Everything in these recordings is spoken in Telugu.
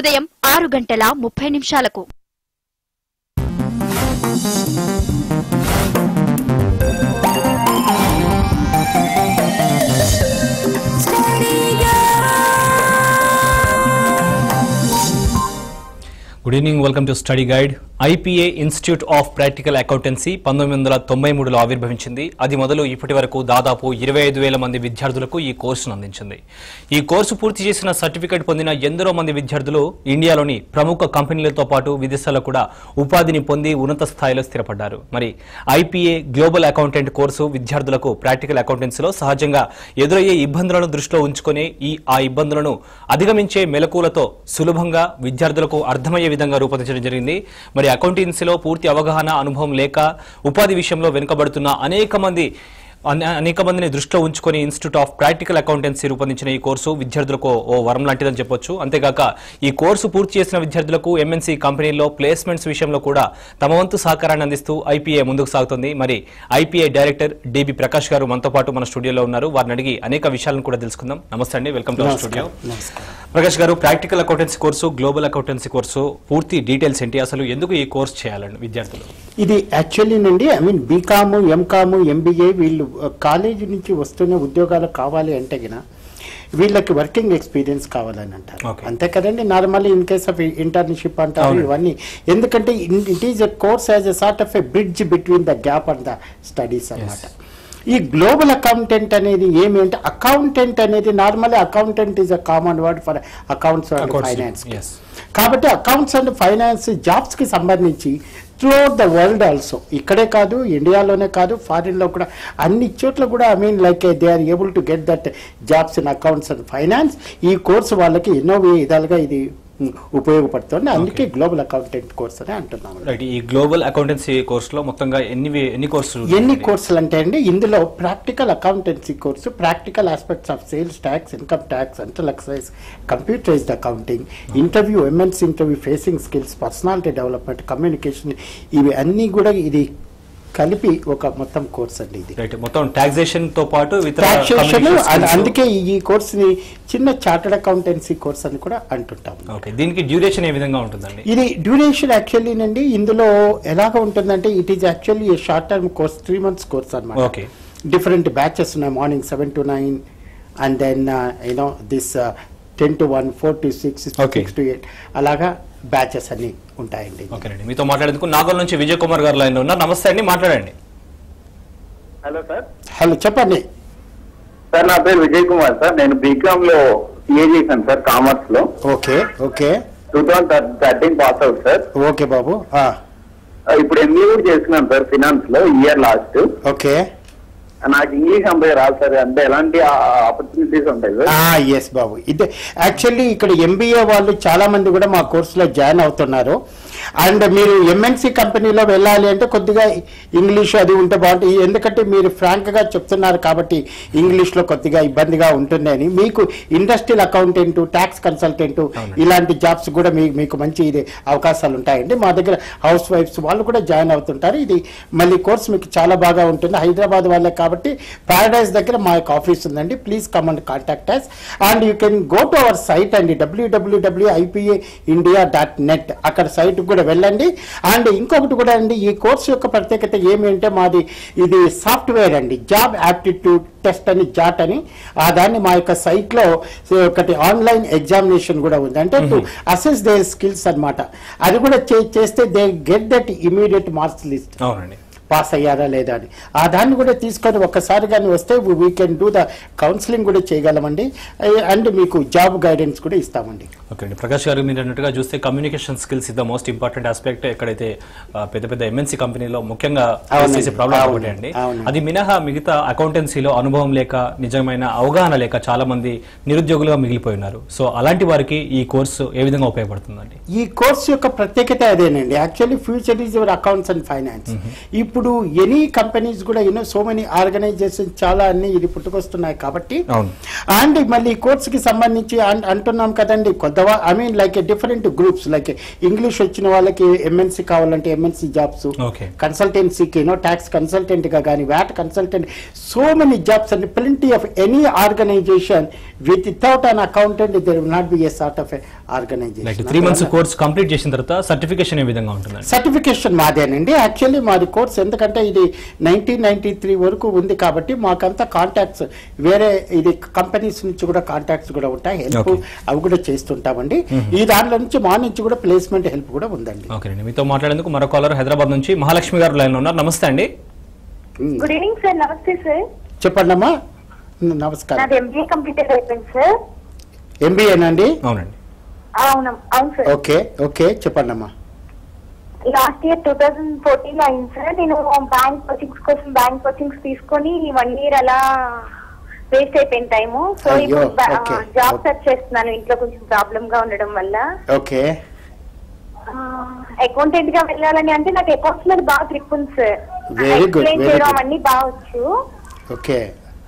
ఉదయం ఆరు గంటల ముప్పై నిమిషాలకు good evening welcome to study guide IPA institute of practical accountancy పంతొమ్మిది వందల తొంభై మూడులో ఆవిర్భవించింది అది మొదలు ఇప్పటి వరకు దాదాపు ఇరవై ఐదు వేల మంది విద్యార్థులకు ఈ కోర్సును అందించింది ఈ కోర్సు పూర్తి చేసిన సర్టిఫికేట్ పొందిన ఎందరో మంది విద్యార్థులు ఇండియాలోని ప్రముఖ కంపెనీలతో పాటు విదేశాల్లో కూడా ఉపాధిని పొంది ఉన్నత స్థాయిలో స్థిరపడ్డారు మరి ఐపీఏ గ్లోబల్ అకౌంటెంట్ కోర్సు విద్యార్థులకు ప్రాక్టికల్ అకౌంటెన్సీలో సహజంగా ఎదురయ్యే ఇబ్బందులను దృష్టిలో ఉంచుకొని ఈ ఆ ఇబ్బందులను అధిగమించే మెలకువలతో సులభంగా విద్యార్థులకు అర్థమయ్యే విధంగా రూపొందించడం జరిగింది మరి అకౌంటెన్సీలో పూర్తి అవగాహన అనుభవం లేక ఉపాధి విషయంలో వెనుకబడుతున్న అనేక మంది అనే- అనేక మందిని దృష్టిలో ఉంచుకొని ఇన్స్టిట్యూట్ ఆఫ్ ప్రాక్టికల్ అకౌంటెన్సీ రూపొందించిన ఈ కోర్సు విద్యార్థులకు ఓ వరం లాంటిదని చెప్పొచ్చు అంతేగాక ఈ కోర్సు పూర్తి చేసిన విద్యార్థులకు ఎంఎన్సీ కంపెనీల్లో ప్లేస్మెంట్స్ విషయంలో కూడా తమ వంతు సహకారాన్ని అందిస్తూ ఐపీఏ ముందుకు సాగుతుంది మరి ఐపీఏ డైరెక్టర్ డిబి ప్రకాష్ గారు మనతో పాటు మన స్టూడియోలో ఉన్నారు వారిని అడిగి అనేక విషయాలను కూడా తెలుసుకుందాం నమస్తే అండి welcome to studio Prakash garu practical accountancy course global accountancy course పూర్తి డీటెయిల్స్ ఏంటి అసలు ఎందుకు ఈ కోర్స్ చేయాలండి విద్యార్థులు ఇది యాక్చువల్లీ నుండి I mean B Com M Com MBA వీళ్ళు కాలేజీ నుంచి వస్తున్న ఉద్యోగాలు కావాలి అంటే గిన వీళ్ళకి వర్కింగ్ ఎక్స్పీరియన్స్ కావాలని అంటారు Okay. అంతే కదండి normally in case of internship అంటారు అవును. ఇవన్నీ ఎందుకంటే it is a course as a sort of a bridge between the gap and the studies అన్నమాట ఈ గ్లోబల్ అకౌంటెంట్ అనేది ఏమి అంటే అకౌంటెంట్ అనేది normally accountant is a common word for accounts and Accounts, finance yes. కాబట్టి అకౌంట్స్ అండ్ ఫైనాన్స్ జాబ్స్ కి సంబంధించి త్రూఅవుట్ ద వరల్డ్ ఆల్సో ఇక్కడే కాదు ఇండియాలోనే కాదు ఫారిన్ లో కూడా అన్ని చోట్ల కూడా I mean like they are able to get that jobs in accounts and finance ఈ కోర్సు వాళ్ళకి ఎన్నో విధాలుగా ఇది ఉమ్, ఉపయోగపడుతుంది అందుకే గ్లోబల్ అకౌంటెంట్ కోర్స్ అని అంటున్నాము రైట్ ఈ గ్లోబల్ అకౌంటెన్సీ కోర్సులో మొత్తంగా ఎన్ని వి- ఎన్ని కోర్సులు ఎన్ని ఉన్నాయండి? కోర్సులు అంటే అండి ఇందులో practical accountancy course practical aspects of sales tax income tax central excise computerised accounting interview MNCs interview facing skills personality development communication ఇవి అన్నీ కూడా ఇది కలిపి ఒక మొత్తం కోర్స్ అండి ఇది రైట్ మొత్తం టాక్సేషన్ తో పాటు ఇతర టాక్సేషన్ communication skills- అందుకే ఈ కోర్సుని చిన్న చార్టర్డ్ అకౌంటెన్సీ కోర్స్ అని కూడా అంటుంటాం ఓకే దీనికి డ్యూరేషన్ ఏ విధంగా ఉంటుందండి ఇది డ్యూరేషన్ యాక్చువల్లీ నండి ఇందులో ఎలాగ ఉంటుందంటే it is actually short term course three months course అనమాట Okay. డిఫరెంట్ బ్యాచెస్ ఉన్నాయి morning seven to nine and then you know this ten to one four to six Okay. Six to eight అలాగా బ్యాచెస్ అన్ని ఉంటాయండి ఓకేనండి మీతో మాట్లాడేందుకు నాగోల్ నుంచి విజయ్ కుమార్ గారు లైన్ లో ఉన్నారు నమస్తే అండి మాట్లాడండి హలో సార్ హలో చెప్పండి సార్ నా పేరు విజయ్ కుమార్ సార్ నేను బీకామ్ లో సిఏ చేశాను సార్ కామర్స్ లో okay okay two thousand thirteen pass out sir okay బాబు ఆ, ఇప్పుడు ఎంబీఏ కూడా చేస్తున్నాను సార్ ఫినాన్స్ లో ఇయర్ లాస్ట్ ఓకే నాకు ఇంగ్లీష్ అంతే రాదు సార్ అంటే ఎలాంటి ఆపర్చునిటీస్ ఉంటాయి సార్ ఎస్ బాబు ఇది యాక్చువల్లీ ఇక్కడ ఎంబీఏ వాళ్ళు చాలా మంది కూడా మా కోర్సులో జాయిన్ అవుతున్నారు అండ్ మీరు ఎంఎన్సి కంపెనీలో వెళ్ళాలి అంటే కొద్దిగా ఇంగ్లీష్ అది ఉంటే బాగుంటుంది ఎందుకంటే మీరు ఫ్రాంక్ గా చెప్తున్నారు కాబట్టి ఇంగ్లీష్ లో కొద్దిగా ఇబ్బందిగా ఉంటుంది అని మీకు ఇండస్ట్రియల్ అకౌంటెంట్ ట్యాక్స్ కన్సల్టెంట్ ఇలాంటి జాబ్స్ కూడా మీ మీకు మంచి ఇది అవకాశాలు ఉంటాయండి మా దగ్గర హౌస్ వైఫ్స్ వాళ్ళు కూడా జాయిన్ అవుతుంటారు ఇది మళ్ళీ కోర్స్ మీకు చాలా బాగా ఉంటుంది హైదరాబాద్ వాళ్ళే కాబట్టి పారడైజ్ దగ్గర మా యొక్క ఆఫీస్ ఉందండి please come and contact us and you can go to our site అండి W W W IPA India dot net అక్కడ సైట్ కూడా వెళ్ళండి అండ్ ఇంకొకటి కూడా అండి ఈ కోర్సు యొక్క ప్రత్యేకత ఏమి అంటే మాది ఇది సాఫ్ట్వేర్ అండి జాబ్ యాప్టిట్యూడ్ టెస్ట్ అని జాట్ అని ఆ దాన్ని మా యొక్క సైట్ లో ఒకటి ఆన్లైన్ ఎగ్జామినేషన్ కూడా ఉంది అంటే టు అసెస్ దే స్కిల్స్ అన్నమాట అది కూడా చే- చేస్తే they get that immediate marks list అవునండి పాస్ అయ్యారా లేదా అని ఆ దాన్ని కూడా తీసుకొని ఒక్కసారి కానీ వస్తే we can do the counselling కూడా చేయగలమండి అండ్ మీకు జాబ్ గైడెన్స్ కూడా ఇస్తామండి ఓకే అండి ప్రకాష్ గారు మీరు అన్నట్టుగా చూస్తే communication skills is the most important aspect ఎక్కడైతే ఆ, పెద్ద పెద్ద ఎంఎన్సీ కంపెనీలో ముఖ్యంగా face అవునండి. చేసే ప్రాబ్లం అవును. ఒకటే అండి అవును. అది మినహా మిగతా అకౌంటెన్సీలో అనుభవం లేక నిజమైన అవగాహన లేక చాలా మంది నిరుద్యోగులుగా మిగిలిపోయి ఉన్నారు సో అలాంటి వారికి ఈ కోర్సు ఏ విధంగా ఉపయోగపడుతుందండి ఈ కోర్స్ యొక్క ప్రత్యేకత అదేనండి actually future is your accounts and finance ఇప్పుడు ఇప్పుడు ఎనీ కంపెనీస్ కూడా యూనో సో మెనీ ఆర్గనైజేషన్ చాలా అన్ని ఇది పుట్టుకొస్తున్నాయి కాబట్టి అవును. అండ్ మళ్ళీ కోర్స్ కి సంబంధించి అన్- అంటున్నాం కదండి కొత్త I mean like different groups like English వచ్చిన వాళ్ళకి ఎంఎన్సీ కావాలంటే ఎంఎన్సీ జాబ్స్ Okay. కన్సల్టెన్సీకి నో ట్యాక్స్ కన్సల్టెంట్ గా కానీ VAT consultant so many jobs and plenty of any organisation without an accountant there will not be a sort of like organisation three months course complete చేసిన తర్వాత సర్టిఫికేషన్ ఏ విధంగా ఉంటుందండి సర్టిఫికేషన్ మాదేనండి యాక్చువల్లీ మాది కోర్స్ ఎందుకంటే ఇది నైన్టీన్ నైన్టీ త్రీ వరకు ఉంది కాబట్టి మాకంతా కాంటాక్ట్స్ వేరే ఇది కంపెనీస్ నుంచి కూడా కాంటాక్ట్స్ కూడా ఉంటాయి హెల్ప్ Okay. అవి కూడా చేస్తుంటామండి ఈ దాంట్లో నుంచి మా నుంచి కూడా ప్లేస్మెంట్ హెల్ప్ కూడా ఉందండి ఓకేనండి మీతో మాట్లాడేందుకు మరో కాలర్ హైదరాబాద్ నుంచి మహాలక్ష్మి గారు లైన్ లో ఉన్నారు నమస్తే అండి ఉమ్. గుడ్ ఈవినింగ్ సార్ నమస్తే సార్ చెప్పండమ్మా నమస్కారం నాది ఎంబీఏ కంప్లీటెడ్ అయిపోయింది సార్ ఎంబీఏనండి అవునండి అవును అవును సార్ ఓకే ఓకే చెప్పండమ్మా last year two thousand fourteen లో అయింది సార్ నేను బ్యాంక్ కోచింగ్స్ కోసం బ్యాంక్ కోచింగ్స్ తీసుకొని వన్ ఇయర్ అలా వేస్ట్ అయిపోయిన టైము సో అయ్యో, ఇప్పుడు okay. జాబ్ సెర్చ్ చేస్తున్నాను ఇంట్లో కొంచెం ప్రాబ్లమ్ గా ఉండడం వల్ల ఓకే అకౌంటెంట్ గా వెళ్ళాలని అంటే నాకు అకౌంట్స్ మీద బాగా గ్రిప్ ఉంది sir Very good, explain very చేయడం good. అవన్నీ బాగా వచ్చు ఓకే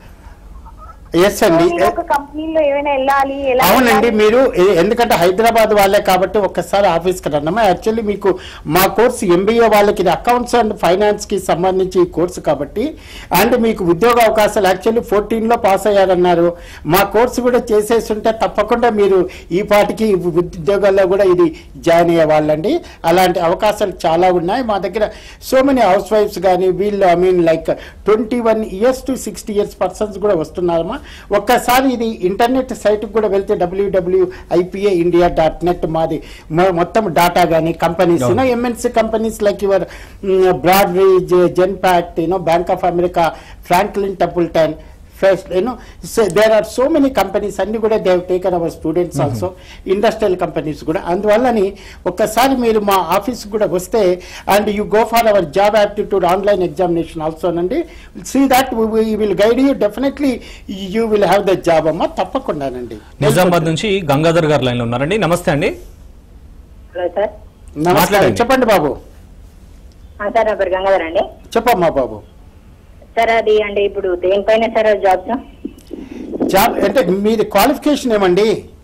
ఎస్ సో అండి నేను ఒక కంపెనీలో ఏమైనా వెళ్ళాలి ఎలా అవునండి వెళ్ళాలి? మీరు ఎ- ఎందుకంటే హైదరాబాద్ వాళ్ళే కాబట్టి ఒక్కసారి ఆఫీస్కి రండమ్మా యాక్చువల్లీ మీకు మా కోర్సు ఎంబీఏ వాళ్ళకి ఇది అకౌంట్స్ అండ్ ఫైనాన్స్ కి సంబంధించి ఈ కోర్సు కాబట్టి అండ్ మీకు ఉద్యోగ అవకాశాలు యాక్చువల్లీ ఫోర్టీన్ లో పాస్ అయ్యారన్నారు మా కోర్సు కూడా చేసేసి ఉంటే తప్పకుండా మీరు ఈ పాటికి ఉద్యోగాల్లో కూడా ఇది జాయిన్ అయ్యే వాళ్ళండి అలాంటి అవకాశాలు చాలా ఉన్నాయి మా దగ్గర సో మెనీ హౌస్ వైఫ్స్ కానీ వీళ్ళు I mean like twenty one years to sixty years persons కూడా వస్తున్నారమ్మా ఒక్కసారి ఇది ఇంటర్నెట్ సైట్కి కూడా వెళ్తే W W IPA India dot net మాది మొ- మొత్తం డాటా కానీ companies you know MNC companies like your Broadridge Genpact you know Bank of America Franklin Templeton first you know there are so many companies అన్ని కూడా they taken our students also industrial companies కూడా అందువల్లని ఒక్కసారి మీరు మా ఆఫీస్ కూడా వస్తే and you go for our job aptitude online examination also అండి see that will guide you definitely you will have the job అమ్మా తప్పకుండానండి నిజామాబాద్ నుంచి గంగాధర్ గారు లైన్ లో ఉన్నారండి నమస్తే అండి హలో సార్ నమస్కారం మాట్లాడండి. చెప్పండి బాబు ఆ, సార్ నా పేరు గంగాధర్ అండి చెప్పమ్మా బాబు సార్ అది అంటే ఇప్పుడు దేనిపైన సార్ జాబ్స్ జాబ్ అంటే మీది క్వాలిఫికేషన్ ఏమండి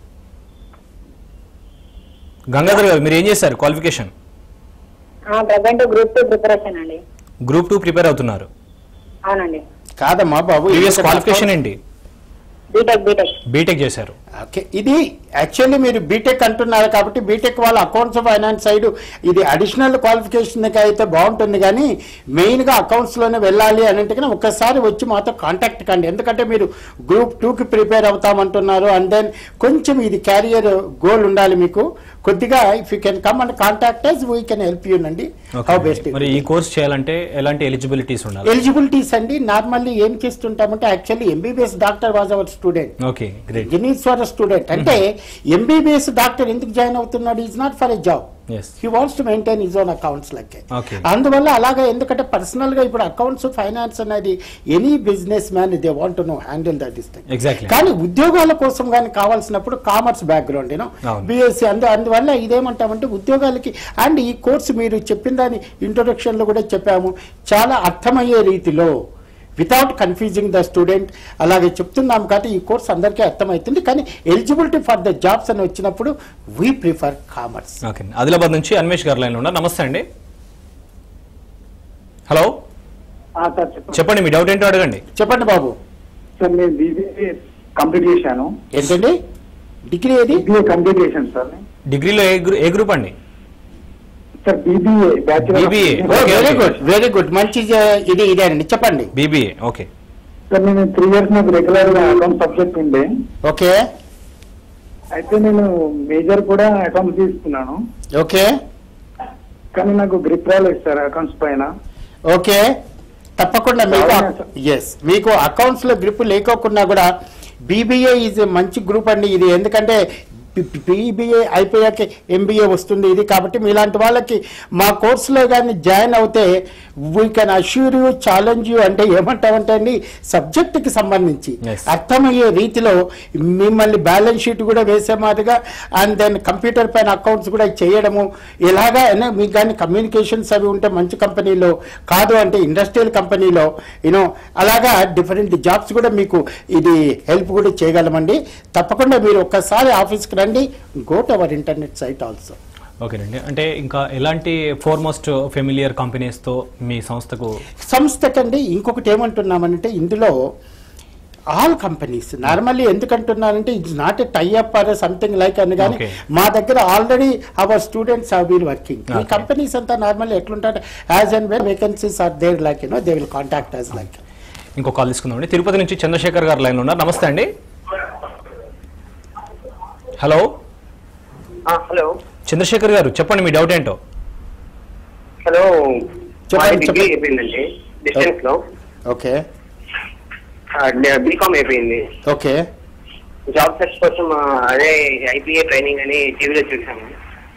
గంగాధర్ గారు మీరు ఏం చేశారు qualification present group two preparation అండి గ్రూప్ టూ ప్రిపేర్ అవుతున్నారు అవునండి కాదమ్మా బాబు ప్రీవియస్ ఎందుకంటే క్వాలిఫికేషన్ ఏంటి బీటెక్ బీటెక్ బీటెక్ చేశారు ఓకే ఇది యాక్చువల్లీ మీరు బీటెక్ అంటున్నారు కాబట్టి బీటెక్ వాళ్ళ అకౌంట్స్ ఫైనాన్స్ సైడ్ ఇది అడిషనల్ క్వాలిఫికేషన్ అయితే బాగుంటుంది కానీ మెయిన్గా అకౌంట్స్లోనే వెళ్ళాలి అని అంటే కనుక ఒక్కసారి వచ్చి మాతో కాంటాక్ట్ కండి ఎందుకంటే మీరు గ్రూప్ టూకి ప్రిపేర్ అవుతామంటున్నారు అండ్ దెన్ కొంచెం ఇది క్యారియర్ గోల్ ఉండాలి మీకు కొద్దిగా if you can come and contact us we can help you అండి Okay హౌ అండి. బెస్ట్ మరి ఈ కోర్స్ చేయాలంటే ఎలాంటి ఎలిజిబిలిటీస్ ఉండాలి ఎలిజిబిలిటీస్ అండి నార్మల్లీ ఏం చేస్తుంటామంటే actually MBBS doctor was our student okay great గిన్నీశ్వర స్టూడెంట్ అంటే ఎంబీబీఎస్ డాక్టర్ ఎందుకు జాయిన్ అవుతున్నాడు is not for a job as he wants to maintain his own accounts లెక్క Okay. అందువల్ల అలాగే ఎందుకంటే పర్సనల్ గా ఇప్పుడు అకౌంట్స్ ఫైనాన్స్ అనేది any businessman they want no handle that is Exactly. కానీ ఉద్యోగాల కోసం కానీ కావాల్సినప్పుడు కామర్స్ బ్యాక్గ్రౌండ్ యూనో అవును. బిఎస్సి అందు అందువల్ల ఇదేమంటామంటే ఉద్యోగాలకి అండ్ ఈ కోర్సు మీరు చెప్పిన దాని ఇంట్రొడక్షన్ లో కూడా చెప్పాము చాలా అర్థమయ్యే రీతిలో వితౌట్ కన్ఫ్యూజింగ్ ద స్టూడెంట్ అలాగే చెప్తున్నాం కాబట్టి ఈ కోర్స్ అందరికీ అర్థమవుతుంది కానీ ఎలిజిబిలిటీ ఫర్ ద జాబ్స్ అని వచ్చినప్పుడు we prefer commerce okay Adilabad నుంచి అన్వేష్ గారు లైన్ లో ఉన్నారు నమస్తే అండి హలో సార్ చెప్పండి చెప్పండి మీ డౌట్ ఏంటో అడగండి చెప్పండి బాబు సార్ నేను బీబీఏ కంప్లీట్ చేశాను ఏంటండి డిగ్రీ ఏది బీబీఏ కంప్లీట్ చేశాను సార్ డిగ్రీలో ఏ గ్రూ ఏ గ్రూప్ అండి sir BBA bachelor BBA. Okay, very okay. Good very good మంచి జ- ఇది ఇదేనండి చెప్పండి బీబీఏ ఓకే సార్ నేను త్రీ ఇయర్స్ నాకు రెగ్యులర్ గా అకౌంట్ సబ్జెక్ట్ ఉండే ఓకే అయితే నేను మేజర్ కూడా అకౌంట్స్ తీసుకున్నాను ఓకే కానీ నాకు గ్రిప్ రాలేదు సార్ అకౌంట్స్ పైన ఓకే తప్పకుండా మీకు అవునా సార్? ఎస్ మీకు అకౌంట్స్ లో గ్రిప్ లేకోకుండా కూడా బీబీఏ ఈజ్ మంచి గ్రూప్ అండి ఇది ఎందుకంటే పీబీఏ అయిపోయాక ఎంబీఏ వస్తుంది ఇది కాబట్టి మీలాంటి వాళ్ళకి మా కోర్సులో కానీ జాయిన్ అవుతే we can assure you challenge you అంటే ఏమంటామంటే అండి సబ్జెక్టుకి సంబంధించి Yes. అర్థమయ్యే రీతిలో మిమ్మల్ని బ్యాలెన్స్ షీట్ కూడా వేసే మాదిరిగా అండ్ దెన్ కంప్యూటర్ పైన అకౌంట్స్ కూడా చేయడము ఇలాగా అయినా మీకు కానీ కమ్యూనికేషన్స్ అవి ఉంటే మంచి కంపెనీలో కాదు అంటే ఇండస్ట్రియల్ కంపెనీలో యూనో అలాగా డిఫరెంట్ జాబ్స్ కూడా మీకు ఇది హెల్ప్ కూడా చేయగలమండి తప్పకుండా మీరు ఒక్కసారి ఆఫీస్కి రండి go to our internet site also ఓకేనండి అంటే ఇంకా ఎలాంటి ఫోర్మోస్ట్ ఫెమిలియర్ కంపెనీస్తో మీ సంస్థకు సంస్థకండి ఇంకొకటి ఏమంటున్నామనంటే ఇందులో ఆల్ కంపెనీస్ నార్మల్లీ ఎందుకంటున్నానంటే it's not a tie up or something like అని కానీ Okay. మా దగ్గర already our students have been working ఈ Okay. కంపెనీస్ అంతా నార్మల్లీ ఎట్లుంటారు as and when vacancies are there like you know they will contact us like ఇంకో కాల్ తీసుకుందామండి తిరుపతి నుంచి చంద్రశేఖర్ గారు లైన్లో ఉన్నారు నమస్తే అండి హలో హలో చంద్రశేఖర్ గారు చెప్పండి మీ డౌట్ ఏంటో హలో చెప్పండి, డిగ్రీ చెప్పండి. అయిపోయిందండి డిస్టెన్స్ లో ఓకే బీకామ్ అయిపోయింది ఓకే జాబ్ సెర్చ్ కోసం ఆ, అదే ఐపీఏ ట్రైనింగ్ అని టీవీలో చూసాము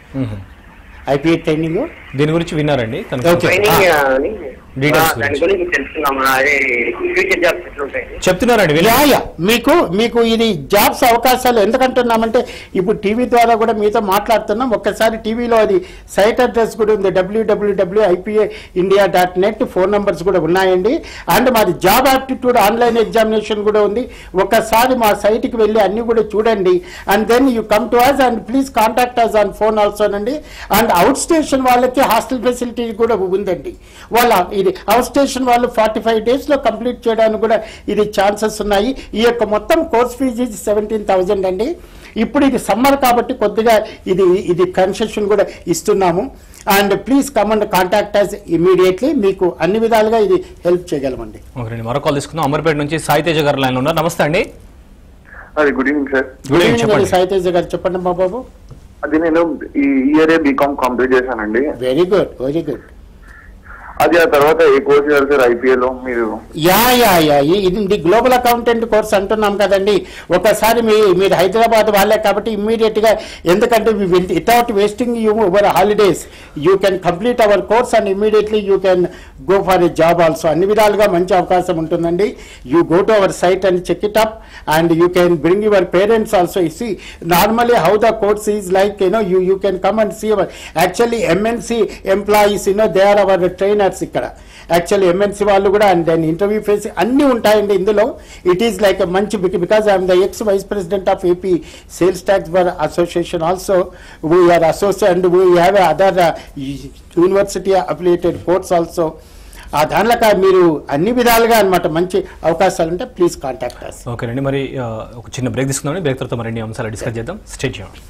ఐపీఏ ట్రైనింగ్ దీని గురించి విన్నారండి తనకు Okay. Training Ah. అని Details ఆ, దాని గురించి తెలుసుకున్నాము అదే ఫ్యూచర్ జాబ్స్ ఎట్లుంటాయి చెప్తున్నారండి యా వినండి. యా మీకు మీకు ఇది జాబ్స్ అవకాశాలు ఎందుకంటున్నామంటే ఇప్పుడు టీవీ ద్వారా కూడా మీతో మాట్లాడుతున్నాం ఒక్కసారి టీవీలో అది సైట్ అడ్రస్ కూడా ఉంది W W W IPA India dot net phone numbers కూడా ఉన్నాయండి అండ్ మాది జాబ్ ఆప్టిట్యూడ్ ఆన్లైన్ ఎగ్జామినేషన్ కూడా ఉంది ఒక్కసారి మా సైట్కి వెళ్ళి అన్ని కూడా చూడండి and then you come to us and please contact us on phone ఆల్సోనండి అండ్ అవుట్ స్టేషన్ వాళ్ళకి హాస్టల్ ఫెసిలిటీ కూడా ఉందండి వాళ్ళ ఇది అవుట్ స్టేషన్ వాళ్ళు ఫార్టీ ఫైవ్ డేస్లో కంప్లీట్ చేయడానికి కూడా ఇది ఛాన్సెస్ ఉన్నాయి ఈ యొక్క మొత్తం కోర్స్ ఫీజు సెవెంటీన్ థౌజండ్ అండి ఇప్పుడు ఇది సమ్మర్ కాబట్టి కొద్దిగా ఇది ఇది కన్సెషన్ కూడా ఇస్తున్నాము and please come and contact us immediately మీకు అన్ని విధాలుగా ఇది హెల్ప్ చేయగలమండి ఓకేనండి మరో కాల్ తీసుకుందాం అమర్పేట నుంచి సాయి తేజ గారు లైన్లో ఉన్నారు నమస్తే అండి అది good evening sir good evening చెప్పండి సాయితేజ గారు చెప్పండి మా బాబు అది నేను ఈ ఇయర్ బీకామ్ కంప్లీట్ చేశానండి వెరీ గుడ్ వెరీ గుడ్ అది ఆ తర్వాత ఏ కోర్స్ చేయాలి సార్ ఐపీఏ లో మీరు యా యా యా ఈ- ఇది గ్లోబల్ అకౌంటెంట్ కోర్స్ అంటున్నాం కదండి ఒకసారి మీ మీరు హైదరాబాద్ వాళ్ళే కాబట్టి ఇమ్మీడియట్ గా ఎందుకంటే without wasting you over holidays you can complete our course and immediately you can go for a job also అన్ని విధాలుగా మంచి అవకాశం ఉంటుందండి you go to our site and check it up and you can bring your parents also see normally how the course is like you know you you can come and see our actually MNC employees you know they are our trainers ఇక్కడ యాక్చువల్లీ ఎంఎన్సీ వాళ్ళు కూడా అండ్ దెన్ ఇంటర్వ్యూ ఫేస్ అన్నీ ఉంటాయండి ఇందులో ఇట్ ఈస్ లైక్ మంచి because I'm the ex vice president of AP sales tax for association also we are associate and we have other university affiliated course also ఆ దాంట్లో మీరు అన్ని విధాలుగా అన్నమాట మంచి అవకాశాలు ఉంటే ప్లీజ్ కాంటాక్ట్ అస్ ఓకేనండి మరి ఆ, ఒక చిన్న బ్రేక్ తీసుకుందామండి బ్రేక్ తర్వాత మరిన్ని అంశాలు డిస్కస్ చేద్దాం స్టేట్ చేయండి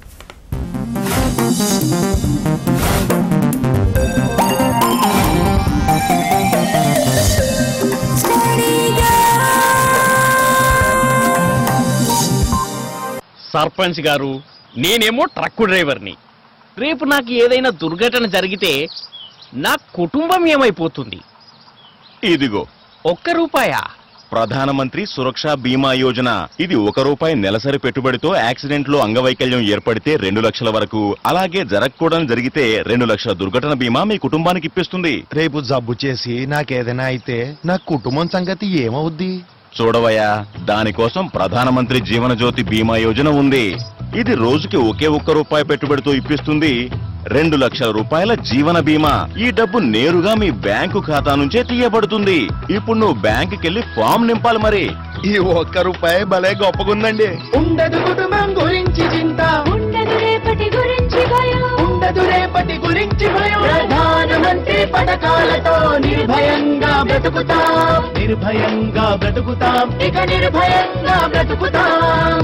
సర్పంచ్ గారు నేనేమో ట్రక్కు డ్రైవర్ని రేపు నాకు ఏదైనా దుర్ఘటన జరిగితే నా కుటుంబం ఏమైపోతుంది ఇదిగో ఒక్క రూపాయా ప్రధానమంత్రి సురక్ష బీమా యోజన ఇది ఒక రూపాయి నెలసరి పెట్టుబడితో యాక్సిడెంట్ లో అంగవైకల్యం ఏర్పడితే రెండు లక్షల వరకు అలాగే జరగకూడని జరిగితే రెండు లక్షల దుర్ఘటన బీమా మీ కుటుంబానికి ఇప్పిస్తుంది రేపు జబ్బు చేసి నాకేదైనా అయితే నా కుటుంబం సంగతి ఏమవుద్ది చూడవయ్యా దానికోసం ప్రధానమంత్రి జీవన జ్యోతి బీమా యోజన ఉంది ఇది రోజుకి ఒకే ఒక్క రూపాయి పెట్టుబడితో ఇప్పిస్తుంది రెండు లక్షల రూపాయల జీవన బీమా ఈ డబ్బు నేరుగా మీ బ్యాంకు ఖాతా నుంచే తీయబడుతుంది ఇప్పుడు నువ్వు బ్యాంకుకెళ్లి ఫామ్ నింపాలి మరి ఈ ఒక్క రూపాయి భలే గొప్పగుందండి ఉండదు కుటుంబం గురించి చింత ఉండదు రేపటి గురించి భయం ఉండదు రేపటి గురించి భయం ప్రధానమంత్రి పథకాలతో నిర్భయంగా బ్రతుకుతాం నిర్భయంగా బ్రతుకుతాం ఇక నిర్భయంగా బ్రతుకుతాం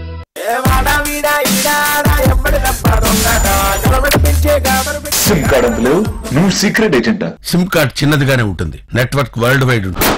సిమ్ కార్డ్ అంకులు నువ్వు సీక్రెట్ ఏజెంటా సిమ్ కార్డ్ చిన్నదిగానే ఉంటుంది నెట్వర్క్ వరల్డ్ వైడ్ ఉంటుంది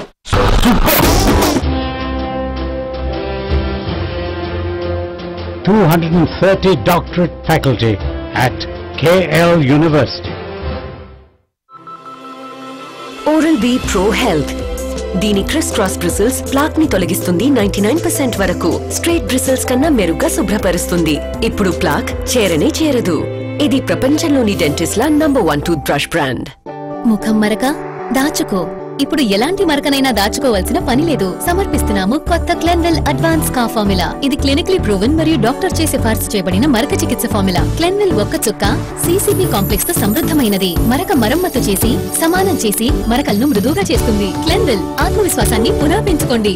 Two hundred and thirty doctorate faculty at KL University. Oral B Pro Health. దీని క్రిస్ క్రాస్ బ్రిసిల్స్ ప్లాక్ ని తొలగిస్తుంది నైన్టీ నైన్ పర్సెంట్ వరకు స్ట్రైట్ బ్రిసిల్స్ కన్నా మెరుగ్గా శుభ్రపరుస్తుంది ఇప్పుడు ప్లాక్ చేరనే చేరదు ఇది ప్రపంచంలోని డెంటిస్ట్ల number one tooth brush brand ముఖం మరక దాచుకో ఇప్పుడు ఎలాంటి మరకనైనా దాచుకోవాల్సిన పని లేదు సమర్పిస్తున్నాము కొత్త క్లెన్వెల్ అడ్వాన్స్ కా ఫార్ములా ఇది క్లినికలీ ప్రూవెన్ మరియు డాక్టర్ చే సిఫార్సు చేయబడిన మరక చికిత్స ఫార్ములా క్లెన్వెల్ ఒక్క చుక్క సీసీపీ కాంప్లెక్స్ తో సమృద్ధమైనది మరక మరమ్మతు చేసి సమానం చేసి మరకలను మృదువుగా చేస్తుంది క్లెన్వెల్ ఆత్మవిశ్వాసాన్ని పునః పెంచుకోండి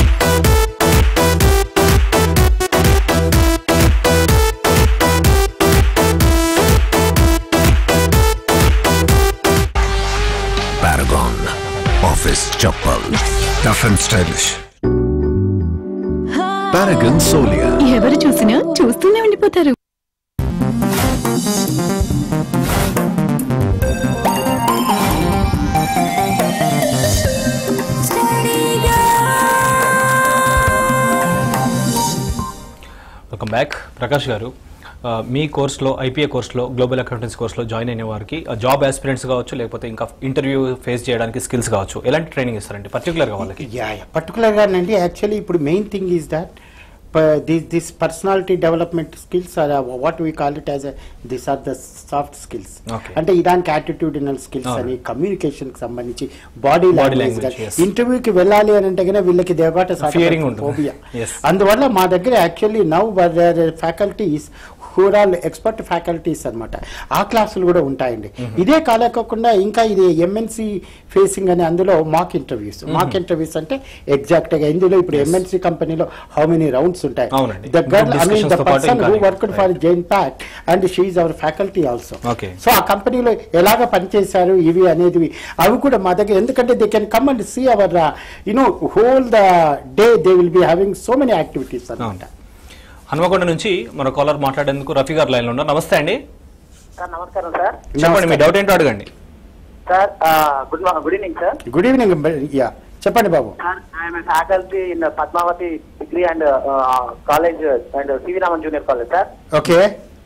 Paragon. Office Chappal. Tough and stylish. Paragon Solia. ఎవరు చూసినా చూస్తూనే ఉండిపోతారు వెల్కమ్ బ్యాక్ ప్రకాష్ గారు ఆ, మీ కోర్సులో ఐపీఏ కోర్సులో గ్లోబల్ అకౌంటెన్సీ కోర్సులో జాయిన్ అయిన వారికి జాబ్ ఆస్పిరెంట్స్ కావచ్చు లేకపోతే ఇంకా ఇంటర్వ్యూ ఫేస్ చేయడానికి స్కిల్స్ కావచ్చు ఎలాంటి ట్రైనింగ్ ఇస్తారండి పర్టికులర్గా వాళ్ళకి యా యా పర్టికులర్గా అండి యాక్చువల్లీ ఇప్పుడు main thing is that this this personality development skills are what we call it as this are the soft skills Okay. అంటే ఇదానికి యాటిట్యూడినల్ స్కిల్స్ అవును. అని కమ్యూనికేషన్ కి సంబంధించి body Body language language, yes. ఇంటర్వ్యూకి వెళ్ళాలి అని అంటే కనుక వీళ్ళకి దేవాట Fearing ఉంటుంది. Phobia Yes. అందువల్ల మా దగ్గర actually now faculties who are all expert faculties అన్నమాట ఆ క్లాసులు కూడా ఉంటాయండి ఇదే కాలేకోకుండా ఇంకా ఇది ఎంఎన్సి ఫేసింగ్ అని అందులో మాక్ ఇంటర్వ్యూస్ మాక్ ఇంటర్వ్యూస్ అంటే ఎగ్జాక్ట్ గా ఇందులో ఇప్పుడు ఎంఎన్సి కంపెనీలో హౌ మెనీ రౌండ్స్ ఉంటాయి అవునండి. The girl I mean Discussions the తో పాటు పర్సన్ ఇంకా who worked for Jain pack and she our faculty also okay so ఆ కంపెనీలో ఎలాగ పనిచేశారు ఇవి అనేది అవి కూడా మా దగ్గర ఎందుకంటే they can come and see our you know whole the day they will be having so many activities అనమాట హనుమకొండ నుంచి మన కాలర్ మాట్లాడేందుకు రఫీ గారు లైన్లో ఉన్నారు నమస్తే అండి సార్ నమస్కారం సార్ చెప్పండి మీ డౌట్ ఏంటో అడగండి sir good morning good evening sir good evening yeah చెప్పండి బాబు sir I'm faculty in Padmavathi degree and college and C V Raman junior college sir okay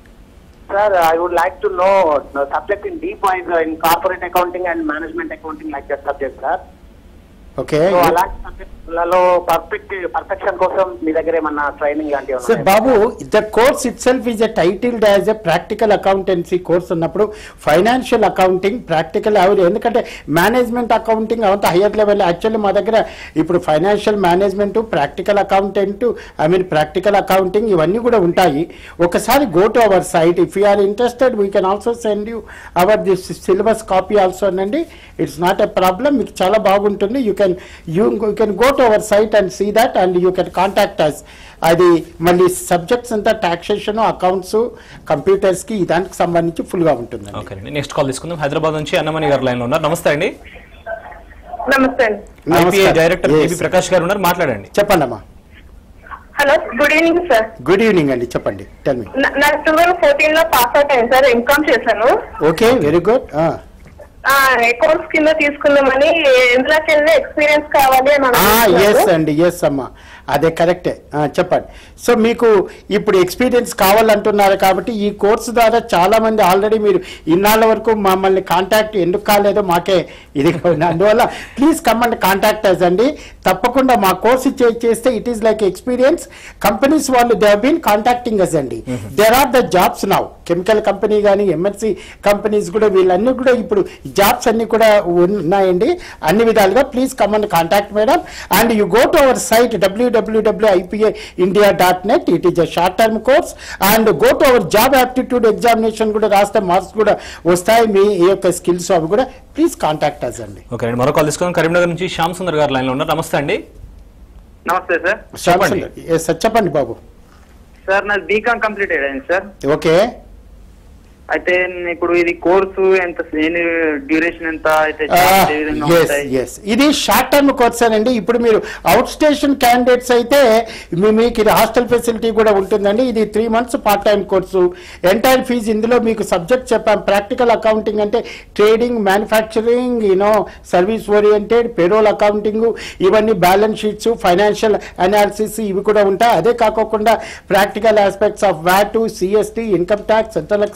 sir I would like to know subject in deep wise in corporate accounting and management accounting like that subject sir okay so అలాంటి సబ్జెక్టులలో పర్ఫెక్ట్ పర్ఫెక్షన్ కోసం మీ దగ్గర ఏమన్నా ట్రైనింగ్ లాంటివి సార్ ఉన్నాయా? బాబు the course itself is a titled as a practical accountancy course ఉన్నప్పుడు ఫైనాన్షియల్ అకౌంటింగ్ ప్రాక్టికల్ అవి ఎందుకంటే మేనేజ్మెంట్ అకౌంటింగ్ అవంతా హయ్యర్ లెవెల్ యాక్చువల్లీ మా దగ్గర ఇప్పుడు financial management practical accountant I mean practical accounting ఇవన్నీ కూడా ఉంటాయి ఒకసారి go to our site if you are interested we can also send you our this syllabus copy also అండి ఇట్స్ నాట్ ఎ ప్రాబ్లమ్ మీకు చాలా బాగుంటుంది you can you you can go to our site and see that and you can contact us అది మళ్ళీ సబ్జెక్ట్స్ అంతా టాక్సేషన్ అకౌంట్స్ కంప్యూటర్స్ కి దానికి సంబంధించి ఫుల్ గా ఉంటుంది ఓకే అండి నెక్స్ట్ కాల్ తీసుకుందాం హైదరాబాద్ నుంచి అన్నమణి గారు లైన్లో ఉన్నారు నమస్తే అండి నమస్తే అండి ఐపీఐ డైరెక్టర్ ఏబి ప్రకాష్ గారు ఉన్నారు మాట్లాడండి చెప్పండి అమ్మా hello good evening sir good evening అండి చెప్పండి టెల్ మీ నాకు టూ థౌసండ్ ఫోర్టీన్ లో పాస్ అవుట్ అయింది సార్ ఇన్కమ్ చేశాను ఓకే వెరీ గుడ్ అకౌంట్స్ కింద తీసుకుందామని ఎందులోకి వెళ్ళి ఎక్స్పీరియన్స్ కావాలి అని ఎస్ అనుకుంటున్నాను. అండి ఎస్ అమ్మా అదే కరెక్టే ఆ, చెప్పండి సో మీకు ఇప్పుడు ఎక్స్పీరియన్స్ కావాలంటున్నారు కాబట్టి ఈ కోర్సు ద్వారా చాలా మంది ఆల్రెడీ మీరు ఇన్నాళ్ళ వరకు మమ్మల్ని కాంటాక్ట్ ఎందుకు కాలేదో మాకే ఇది ఉంది. అందువల్ల please come and contact us అండి తప్పకుండా మా కోర్సు చే- చేస్తే it is like experience companies వాళ్ళు దే బీన్ కాంటాక్టింగ్ అస్ అండి there are the jobs now chemical company కానీ ఎంఎన్సి కంపెనీస్ కూడా వీళ్ళన్నీ కూడా ఇప్పుడు జాబ్స్ అన్ని కూడా ఉన్నాయండి అన్ని విధాలుగా please come and contact madam and you go to our site WWW IPA India dot net it is a short term course and go to our job aptitude examination కూడా రాస్తే మార్క్స్ కూడా వస్తాయి మీ ఈ యొక్క స్కిల్స్ అవి కూడా ప్లీజ్ కాంటాక్ట్ అస్ అండి ఓకే అండి మరో కాల్ తీసుకుందాం కరీంనగర్ నుంచి శ్యామ్ సుందర్ గారు లైన్లో ఉన్నారు నమస్తే అండి నమస్తే సార్ చెప్పండి. Yes, sir. చెప్పండి బాబు సార్ నాది బీకామ్ కంప్లీట్ అయ్యింది సార్ ఓకే అయితే ఇప్పుడు ఇది కోర్సు ఎంత ఎన్ని డ్యూరేషన్ ఎంత అయితే jobs ఏ విధంగా ఎస్ ఉంటాయి ఎస్ ఇది షార్ట్ టర్మ్ కోర్స్ అండి ఇప్పుడు మీరు అవుట్ స్టేషన్ క్యాండిడేట్స్ అయితే మీ- మీకు ఇది హాస్టల్ ఫెసిలిటీ కూడా ఉంటుందండి ఇది three months part time course entire fee ఇందులో మీకు సబ్జెక్ట్ చెప్పాం ప్రాక్టికల్ అకౌంటింగ్ అంటే trading manufacturing you know service oriented payroll accounting ఇవన్నీ బ్యాలెన్స్ షీట్స్ ఫైనాన్షియల్ అనాలిసిస్ ఇవి కూడా ఉంటాయి అదే కాకుండా practical aspects of VAT CST income tax central excise company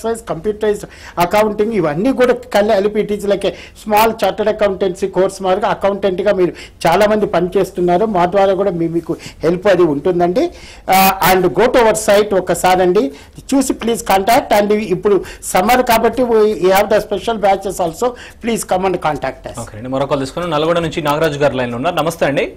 computerise accounting ఇవన్నీ కూడా కలిపి it is like small chartered accountancy course మాదిరిగా అకౌంటెంట్గా మీరు చాలా మంది పనిచేస్తున్నారు మా ద్వారా కూడా మీ మీకు హెల్ప్ అది ఉంటుందండి and go to our site ఒకసారి అండి చూసి ప్లీజ్ కాంటాక్ట్ అండ్ ఇప్పుడు సమ్మర్ కాబట్టి we have the special batches also please come and contact us okay అండి మరో కాల్ తీసుకున్నాం నల్గొండ నుంచి నాగరాజు గారు లైన్ ఉన్నారు నమస్తే అండి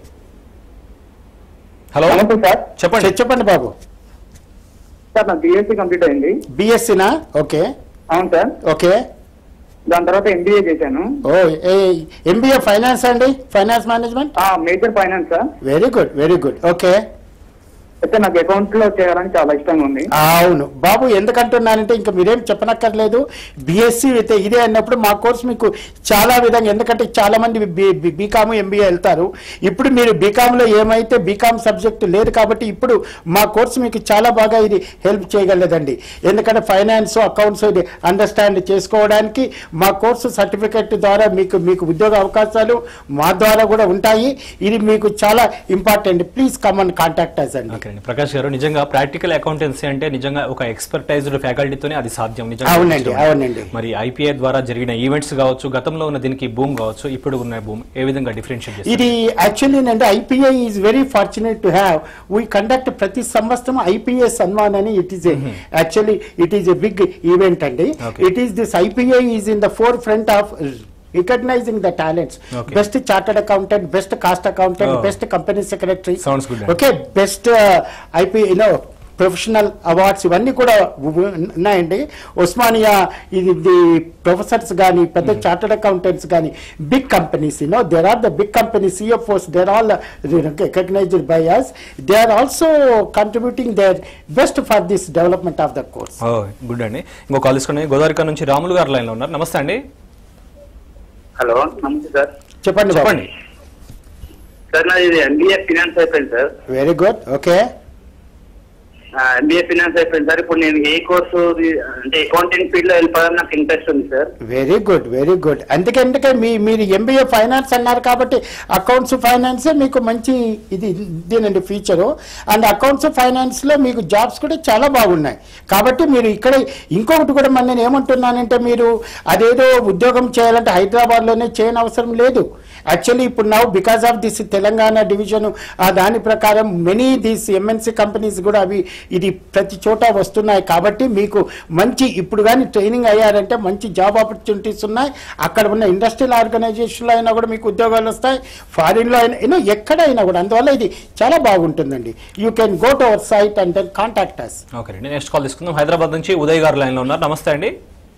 హలో సార్ చెప్పండి చెప్పండి బాబు సార్ నా బిఎస్సీ కంప్లీట్ అయింది బిఎస్సీనా ఓకే అవును సార్ ఓకే దాని తర్వాత ఎంబీఏ చేశాను ఓ ఎంబీఏ ఫైనాన్స్ అండి finance management major finance sir very good very good okay అయితే నాకు అకౌంట్ లో చేయాలని చాలా ఇష్టంగా ఉంది అవును బాబు ఎందుకంటున్నానంటే ఇంకా మీరేం చెప్పనక్కర్లేదు బిఎస్సి అయితే ఇదే అన్నప్పుడు మా కోర్స్ మీకు చాలా విధంగా ఎందుకంటే చాలా మంది బీకామ్ ఎంబీఏ వెళ్తారు ఇప్పుడు మీరు బీకామ్లో ఏమైతే బీకామ్ సబ్జెక్ట్ లేదు కాబట్టి ఇప్పుడు మా కోర్స్ మీకు చాలా బాగా ఇది హెల్ప్ చేయగలదండి ఎందుకంటే ఫైనాన్స్ అకౌంట్స్ ఇది అండర్స్టాండ్ చేసుకోవడానికి మా కోర్సు సర్టిఫికెట్ ద్వారా మీకు మీకు ఉద్యోగ అవకాశాలు మా ద్వారా కూడా ఉంటాయి ఇది మీకు చాలా important please come and contact us అండి ఓకే అండి ప్రకాష్ గారు నిజంగా ప్రాక్టికల్ అకౌంటెన్సీ అంటే నిజంగా ఒక ఎక్స్పర్టైజ్డ్ ఫ్యాకల్టీతోనే అది సాధ్యం నిజంగా అవునండి, అవునండి. మరి ఐపీఐ ద్వారా జరిగిన ఈవెంట్స్ కావచ్చు గతంలో ఉన్న దీనికి భూమ్ కావచ్చు ఇప్పుడు ఉన్న భూమ్ ఏ విధంగా డిఫరెన్షియేట్ చేస్తారు ఇది యాక్చువల్లీ అంటే IPI is very fortunate to have we conduct ప్రతి సంవత్సరం ఐపీఐ సన్మాన్ అని it is actually it is a big event అండి it is this IPI is in the forefront of recognising the talents Okay. Best chartered accountant best cost accountant Oh. Best company secretary Sounds good. Okay best IP you know professional awards ఇవన్నీ కూడా ఉ- ఉన్నాయండి ఉస్మానియా ఇది ది ప్రొఫెసర్స్ కానీ పెద్ద చార్టర్డ్ అకౌంటెంట్స్ కానీ big companies you know there are the big company CFOs they're all recognised by us they are also contributing their best for this development of the course oh good అండి ఇంకో కాల్ తీసుకుని గోదావరిక నుంచి రాములు గారు లైన్ లో ఉన్నారు నమస్తే అండి హలో నమస్తే సార్ చెప్పండి చెప్పండి సార్ నాది ఎంబీఏ ఫినాన్స్ అయిపోయింది sir very good okay MBA finance అయిపోయింది సార్ ఇప్పుడు నేను ఏ కోర్సు అంటే అకౌంటింగ్ ఫీల్డ్ లో వెళ్ళిపోవాలని నాకు ఇంట్రెస్ట్ ఉంది sir very good very good అందుకంటే మీ మీరు ఎంబీఏ ఫైనాన్స్ అన్నారు కాబట్టి అకౌంట్స్ ఫైనాన్స్ మీకు మంచి ఇది ఇదేనండి ఫీచరు అండ్ అకౌంట్స్ ఫైనాన్స్ లో మీకు జాబ్స్ కూడా చాలా బాగున్నాయి కాబట్టి మీరు ఇక్కడ ఇంకొకటి కూడా మరి నేను ఏమంటున్నానంటే మీరు అదేదో ఉద్యోగం చేయాలంటే హైదరాబాద్ లోనే చేయని అవసరం లేదు యాక్చువల్లీ ఇప్పుడు now because of this Telangana division దాని ప్రకారం మెనీ దీస్ ఎంఎన్సీ కంపెనీస్ కూడా అవి ఇది ప్రతి చోట వస్తున్నాయి కాబట్టి మీకు మంచి ఇప్పుడు కానీ ట్రైనింగ్ అయ్యారంటే మంచి జాబ్ ఆపర్చునిటీస్ ఉన్నాయి అక్కడ ఉన్న ఇండస్ట్రియల్ ఆర్గనైజేషన్లో అయినా కూడా మీకు ఉద్యోగాలు వస్తాయి ఫారిన్లో అయినా యూనో ఎక్కడైనా కూడా అందువల్ల ఇది చాలా బాగుంటుందండి you can go to our site and then contact us okay అండి నెక్స్ట్ కాల్ తీసుకుందాం హైదరాబాద్ నుంచి ఉదయ్ గారు లైన్ లో ఉన్నారు నమస్తే అండి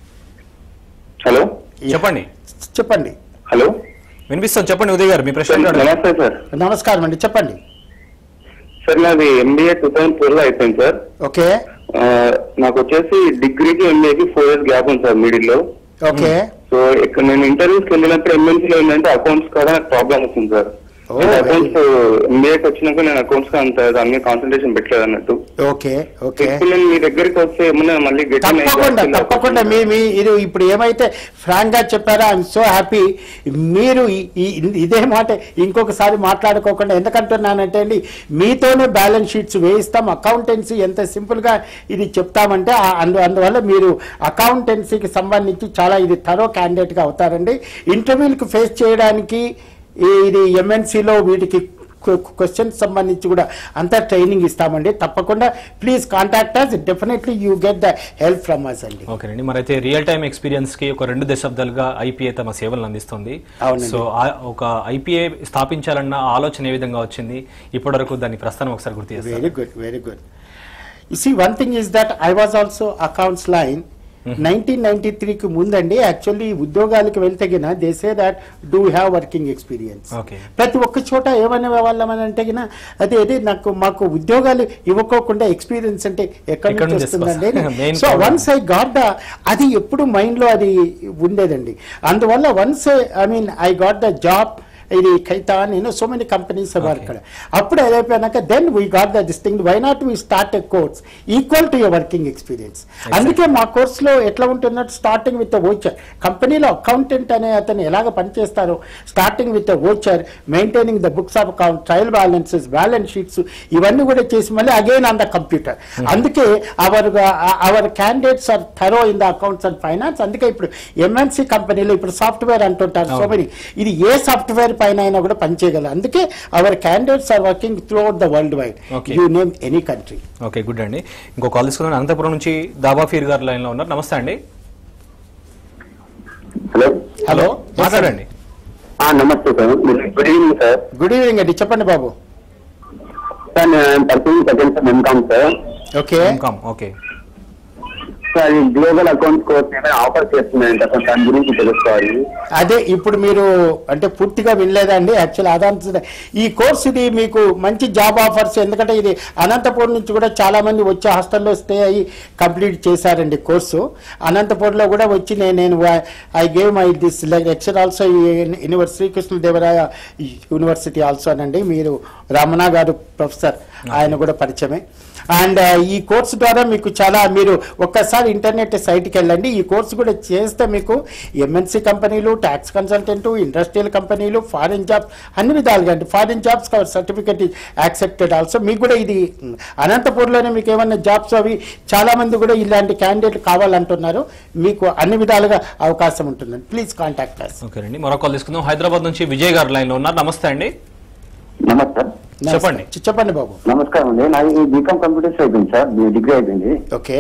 హలో చెప్పండి చెప్పండి హలో వినిపిస్తాం చెప్పండి ఉదయ్ గారు మీ ప్రశ్న అడగండి. నమస్తే సార్ నమస్కారం అండి చెప్పండి సార్ నాది ఎంబీఏ టూ థౌసండ్ ఫోర్ లో అయిపోయింది సార్ ఓకే ఆ, నాకు వచ్చేసి డిగ్రీకి ఎంబీఏకి ఫోర్ ఇయర్స్ గ్యాప్ ఉంది సార్ మిడిల్ లో ఓకే సో ఇక్కడ నేను ఇంటర్వ్యూస్కి వెళ్ళినప్పుడు ఎంఎన్సీలో ఏంటంటే అకౌంట్స్ కూడా నాకు ప్రాబ్లం వస్తుంది సార్ అకౌంట్స్ ఎంబీఏకి వచ్చినాక నేను అకౌంట్స్ అంత దాని మీద కాన్సన్ట్రేషన్ పెట్టలేదు అన్నట్టు ఓకే ఓకే ఇప్పుడు నేను మీ దగ్గరికి వస్తే ఏమన్నా మళ్ళీ గట్టి తప్పకుండా తప్పకుండా మీ మీ ఇది ఇప్పుడు ఏమైతే ఫ్రాంక్ గా చెప్పారో ఐఎమ్ సో హ్యాపీ మీరు ఈ- ఈ- ఇదే మాట ఇంకొకసారి మాట్లాడుకోకుండా ఎందుకంటున్నానంటే అండి మీతోనే బ్యాలెన్స్ షీట్స్ వేయిస్తాం అకౌంటెన్సీ ఎంత సింపుల్ గా ఇది చెప్తామంటే ఆ- అందు అందువల్ల మీరు అకౌంటెన్సీకి సంబంధించి చాలా ఇది తరో క్యాండిడేట్ గా అవుతారండి ఇంటర్వ్యూలకు ఫేస్ చేయడానికి ఈ- ఇది ఎంఎన్సీలో వీటికి క్వశ్చన్స్ సంబంధించి కూడా అంతా ట్రైనింగ్ ఇస్తామండి తప్పకుండా please contact us definitely you get the help from us అండి ఓకేనండి మరి అయితే రియల్ టైమ్ ఎక్స్పీరియన్స్ కి ఒక రెండు దశాబ్దాలుగా ఐపీఏ తమ సేవలను అందిస్తుంది అవునండి. సో ఆ- ఒక ఐపీఏ స్థాపించాలన్న ఆలోచన ఏ విధంగా వచ్చింది ఇప్పటివరకు దాని ప్రస్థానం ఒకసారి గుర్తు చేస్తారు very good very good you see one thing is that I was also accounts line nineteen ninety త్రీకి ముందండి యాక్చువల్లీ ఉద్యోగాలకు వెళ్తే గిన they say that do have working experience okay ప్రతి ఒక్క చోట ఏమనే వాళ్ళమని అంటే గిన అదే అదే నాకు మాకు ఉద్యోగాలు ఇవ్వకోకుండా ఎక్స్పీరియన్స్ అంటే ఎక్కడి ఎక్కడి నుంచి నుంచి వస్తుందండి వస్తుంది? Main so problem. Once I got the అది ఎప్పుడు మైండ్ లో అది ఉండేదండి అందువల్ల once I mean I got the job ఇది Khaitan you know so many companies వారు ఇక్కడ అప్పుడు ఏదైపోయినాక then we got the this thing why not we start a course equal to your working experience అందుకే మా కోర్సులో ఎట్లా ఉంటున్నట్టు స్టార్టింగ్ విత్ ఓచర్ కంపెనీలో అకౌంటెంట్ అనే అతను ఎలాగ పనిచేస్తారో starting with voucher maintaining the books of account trial balances balance sheets ఇవన్నీ కూడా చేసి మళ్ళీ అగైన్ ఆన్ ద కంప్యూటర్ అందుకే our our candidates are thorough in the accounts and finance అందుకే ఇప్పుడు ఎంఎన్సీ కంపెనీలో ఇప్పుడు సాఫ్ట్వేర్ అంటుంటారు సో మెనీ ఇది ఏ సాఫ్ట్వేర్ పైన అయినా కూడా పనిచేయగలరు అందుకే our candidates are working throughout the world wide Okay. You name any country okay good అండి ఇంకో కాల్ తీసుకున్నాను అనంతపురం నుంచి దాబాఫీర్ గారు లైన్ లో ఉన్నారు నమస్తే అండి హలో హలో మాట్లాడండి నమస్తే sir good evening sir good evening అండి చెప్పండి బాబు సార్ నేను personal second sir MCom sir okay okay sir ఈ గ్లోబల్ అకౌంట్ కోర్స్ ఏమైనా ఆఫర్ చేస్తున్నాయంట సార్ దాని గురించి తెలుసుకోవాలి అదే ఇప్పుడు మీరు అంటే పూర్తిగా వినలేదండి యాక్చువల్ అదాంత ఈ కోర్స్ ఇది మీకు మంచి జాబ్ ఆఫర్స్ ఎందుకంటే ఇది అనంతపూర్ నుంచి కూడా చాలా మంది వచ్చి హాస్టల్లో స్టే అయ్యి కంప్లీట్ చేశారండి కోర్సు అనంతపూర్లో కూడా వచ్చి నేను నేను I gave my this lecture also university Sri Krishnadevaraya university also అనండి మీరు రమణ గారు ప్రొఫెసర్ ఆయన కూడా పరిచయమే అండ్ ఈ కోర్సు ద్వారా మీకు చాలా మీరు ఒక్కసారి ఇంటర్నెట్ సైట్కి వెళ్ళండి ఈ కోర్సు కూడా చేస్తే మీకు ఎంఎన్సీ కంపెనీలు ట్యాక్స్ కన్సల్టెంట్ ఇండస్ట్రియల్ కంపెనీలు ఫారిన్ జాబ్స్ అన్ని విధాలుగా అంటే foreign jobs certificate accepted also మీకు కూడా ఇది ఉమ్, అనంతపూర్లోనే మీకు ఏమైనా జాబ్స్ అవి చాలా మంది కూడా ఇలాంటి క్యాండిడేట్ కావాలంటున్నారు మీకు అన్ని విధాలుగా అవకాశం ఉంటుందండి ప్లీజ్ కాంటాక్ట్ అస్ ఓకే అండి మరో కాల్ తీసుకుందాం హైదరాబాద్ నుంచి విజయ్ గారు లైన్ లో ఉన్నారు నమస్తే అండి నమస్తే చెప్పండి చెప్పండి బాబు నమస్కారం అండి నాది బీకామ్ కంప్యూటర్స్ అయిపోయింది సార్ డిగ్రీ అయిపోయింది ఓకే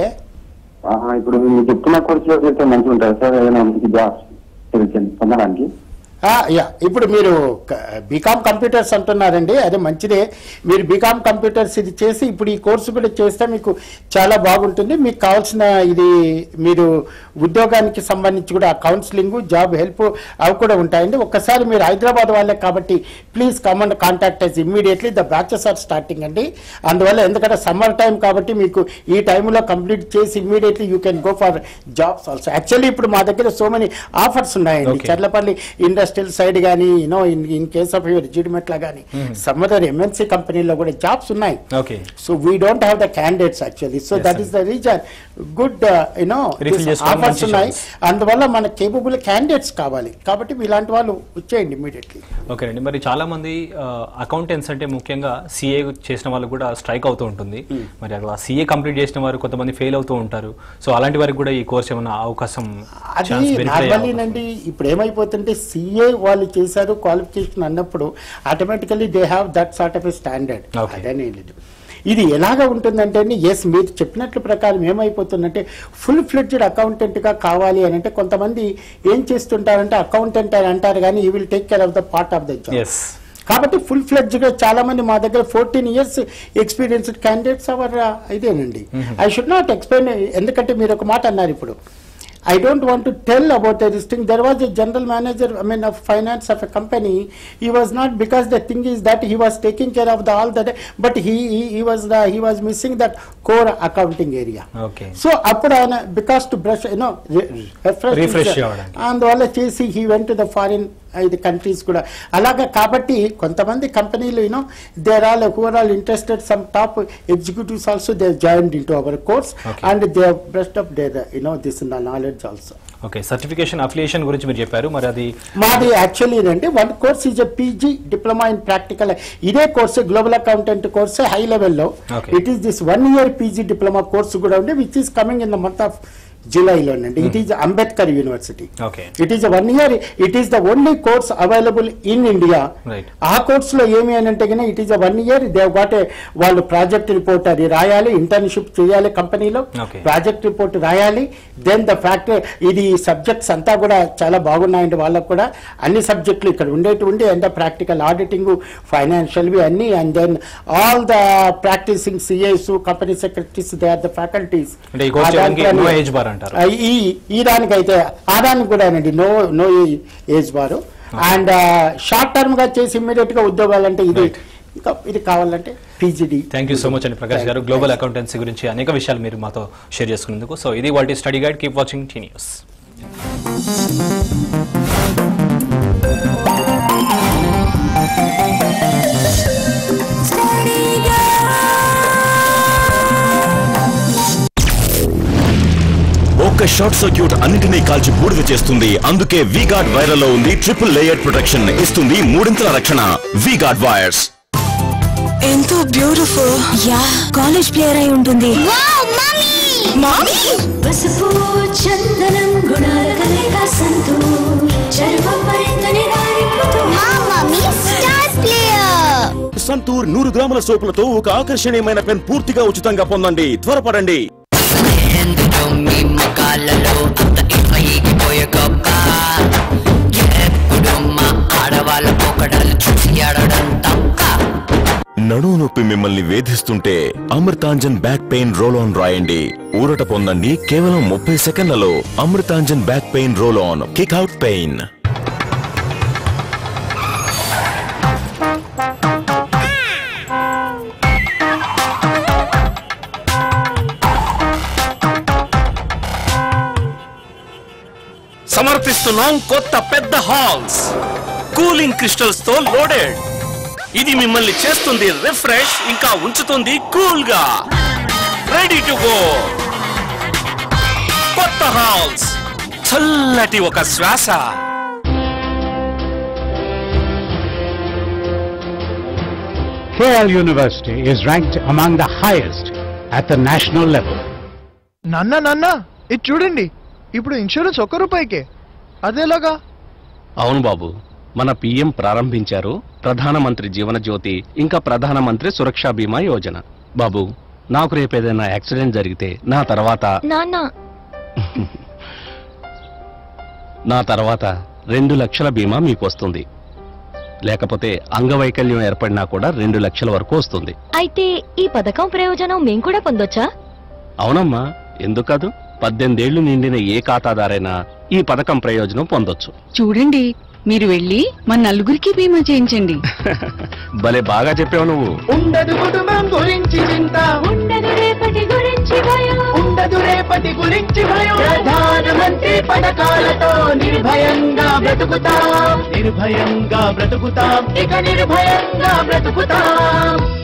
ఆహా, ఇప్పుడు మీరు చెప్తున్న కోర్సులో వెళ్తే మంచిగా ఉంటుంది సార్ ఏదైనా మంచి జాబ్స్ పొందడానికి ఆ, యా ఇప్పుడు మీరు బీకామ్ కంప్యూటర్స్ అంటున్నారండి అదే మంచిదే మీరు బీకామ్ కంప్యూటర్స్ ఇది చేసి ఇప్పుడు ఈ కోర్సు కూడా చేస్తే మీకు చాలా బాగుంటుంది మీకు కావాల్సిన ఇది మీరు ఉద్యోగానికి సంబంధించి కూడా కౌన్సిలింగ్ జాబ్ హెల్ప్ అవి కూడా ఉంటాయండి ఒక్కసారి మీరు హైదరాబాద్ వాళ్ళే కాబట్టి please come and contact us immediately the batches are starting అండి అందువల్ల ఎందుకంటే సమ్మర్ టైం కాబట్టి మీకు ఈ టైంలో కంప్లీట్ చేసి immediately you can go for jobs also actually ఇప్పుడు మా దగ్గర సో మెనీ ఆఫర్స్ ఉన్నాయండి Okay. చర్లపల్లి ఇండస్ట్రియల్ సైడ్ కానీ you know in in case of your Jeedimetla కానీ Mhm. సమ్ అదర్ ఎంఎన్సీ కంపెనీలో కూడా జాబ్స్ ఉన్నాయి okay so we don't have the candidates actually so Yes, that sir. Is the reason good you know Refill చేసుకోవడానికి ఆఫర్స్ మంచి ఉన్నాయి chance. అందువల్ల మన కేపబుల్ క్యాండిడేట్స్ కావాలి కాబట్టి ఇలాంటి వాళ్ళు వచ్చేయండి ఇమీడియట్లీ ఓకేనండి మరి చాలా మంది అకౌంటెంట్స్ అంటే ముఖ్యంగా సిఏ చేసిన వాళ్ళు కూడా స్ట్రైక్ అవుతూ ఉంటుంది మరి అలా సిఏ కంప్లీట్ చేసిన వారు కొంతమంది ఫెయిల్ అవుతూ ఉంటారు సో అలాంటి వారికి కూడా ఈ కోర్స్ ఏమైనా అవకాశం అది chance benefit అయ్యే అవకాశం నార్మల్లీనండి ఇప్పుడు ఏమైపోతుంటే సిఏ వాళ్ళు చేశారు క్వాలిఫికేషన్ అన్నప్పుడు automatically they have that sort of a standard అదనే లేదు ఇది ఎలాగ ఉంటుందంటే ఎస్ మీరు చెప్పినట్లు ప్రకారం ఏమైపోతుందంటే ఫుల్ ఫ్లెడ్జ్డ్ అకౌంటెంట్గా కావాలి అని అంటే కొంతమంది ఏం చేస్తుంటారంటే అకౌంటెంట్ అని అంటారు కానీ we will take care of the part of the job ఎస్ కాబట్టి ఫుల్ ఫ్లెడ్జ్గా చాలా మంది మా దగ్గర fourteen years experienced candidates our ఇదేనండి ఐ షుడ్ నాట్ ఎక్స్ప్లెయిన్ ఎందుకంటే మీరు ఒక మాట అన్నారు ఇప్పుడు I don't want to tell about this thing. There was a general manager, I mean, of finance of a company. He was not because the thing is that he was taking care of the all that, but he he, he was the he was missing that core accounting area. Okay so అప్పుడు ఆయన because to brush you know Refresh చేయడానికి. అందువల్ల చేసి he went to the foreign ఇది కంట్రీస్ కూడా అలాగా కాబట్టి కొంతమంది కంపెనీలు you know there all who are all interested some top executives also they join in to our course Okay. And they brushed up there you know this in the knowledge also okay certification affiliation గురించి మీరు చెప్పారు మరి అది మాది యాక్చువల్లీ ఏంటంటే one course is a PG diploma in practical ఇదే course global accountant course high లెవెల్లో Okay. It is this one year PG diploma course కూడా ఉంది which is coming in the month of జూలైలోనండి it is Ambedkar university okay it is one year it is the only course available in India right ఆ కోర్సులో ఏమి అని అంటే it is one year they got వాళ్ళు ప్రాజెక్ట్ రిపోర్ట్ అది రాయాలి ఇంటర్న్షిప్ చేయాలి కంపెనీలో Okay. ప్రాజెక్ట్ రిపోర్ట్ రాయాలి దెన్ ద ఫ్యాక్టరీ ఇది సబ్జెక్ట్స్ అంతా కూడా చాలా బాగున్నాయండి వాళ్ళకు కూడా అన్ని సబ్జెక్టులు ఇక్కడ ఉండేటువంటి అండ్ ప్రాక్టికల్ ఆడిటింగ్ ఫైనాన్షియల్వి అన్ని and then all the practising CS company secretaries they are the faculties అంటే ఈ కోర్స్ చేయడానికి నో ఏజ్ బార్ అంటారు ఈ ఈ దానికైతే ఆ దానికి కూడా అండి no no age bar and short term గా చేసి ఇమ్మీడియట్ గా ఉద్యోగాలు అంటే ఇది ఇంకా ఇది కావాలంటే PGD thank you so much అండి ప్రకాష్ గారు గ్లోబల్ అకౌంటెన్సీ గురించి అనేక విషయాలు మీరు మాతో షేర్ చేసుకున్నందుకు సో ఇది వాటి study guide keep watching T news ఒక్క షార్ట్ సర్క్యూట్ అన్నింటినీ కాల్చి బూడిద చేస్తుంది అందుకే వీగార్డ్ వైర్లలో ఉంది ట్రిపుల్ లేయర్ ప్రొటెక్షన్ ఇస్తుంది మూడింతల రక్షణ వీగార్డ్ వైర్స్ ఎంతో బ్యూటిఫుల్ యా కాలేజ్ ప్లేయర్ అయి ఉంటుంది పసుపు చందనం గుణాల కలయిక సంతూ చర్మం మరింత నిరారింపుతూ సంతూర్ నూరు గ్రాముల సోపులతో ఒక ఆకర్షణీయమైన పెన్ పూర్తిగా ఉచితంగా పొందండి త్వరపడండి మీ మకాళ్ళలో అంత ఇరిగిపోయే గొప్ప ఎప్పుడు మా ఆడవాళ్ళ పోకడలు చూసి ఆడడం తప్ప నడుము నొప్పి మిమ్మల్ని వేధిస్తుంటే Amrutanjan back pain roll on రాయండి ఊరట పొందండి కేవలం ముప్పై సెకండ్లలో Amrutanjan back pain roll on kick out pain సమర్పిస్తున్నాం కొత్త పెద్ద హాల్స్ కూలింగ్ క్రిస్టల్స్ తో లోడెడ్ ఇది మిమ్మల్ని చేస్తుంది రిఫ్రెష్ ఇంకా ఉంచుతుంది కూల్ గా రెడీ టు గో కొత్త హాల్స్ చల్లటి ఒక శ్వాస KL University is ranked among the highest at the national level. నాన్న నాన్న ఇది చూడండి ఇప్పుడు ఇన్సూరెన్స్ ఒక్క రూపాయికే అదేలాగా అవును బాబు మన పిఎం ప్రారంభించారు ప్రధానమంత్రి జీవన జ్యోతి ఇంకా ప్రధానమంత్రి సురక్షా బీమా యోజన బాబు నాకు రేపేదైనా యాక్సిడెంట్ జరిగితే నా తర్వాత నాన్న నా తర్వాత రెండు లక్షల బీమా మీకు వస్తుంది లేకపోతే అంగవైకల్యం ఏర్పడినా కూడా రెండు లక్షల వరకు వస్తుంది అయితే ఈ పథకం ప్రయోజనం మేం కూడా పొందొచ్చా అవునమ్మా ఎందుకు కాదు పద్దెనిమిదేళ్లు నిండిన ఏ ఖాతాదారైనా ఈ పథకం ప్రయోజనం పొందొచ్చు చూడండి మీరు వెళ్ళి మన నలుగురికి బీమా చేయించండి భలే బాగా చెప్పావు నువ్వు ఉండదు కుటుంబం గురించి చింత ఉండదు రేపటి గురించి భయం ఉండదు రేపటి గురించి భయం ప్రధానమంత్రి పథకాలతో నిర్భయంగా బ్రతుకుతాం నిర్భయంగా బ్రతుకుతాం ఇక నిర్భయంగా బ్రతుకుతాం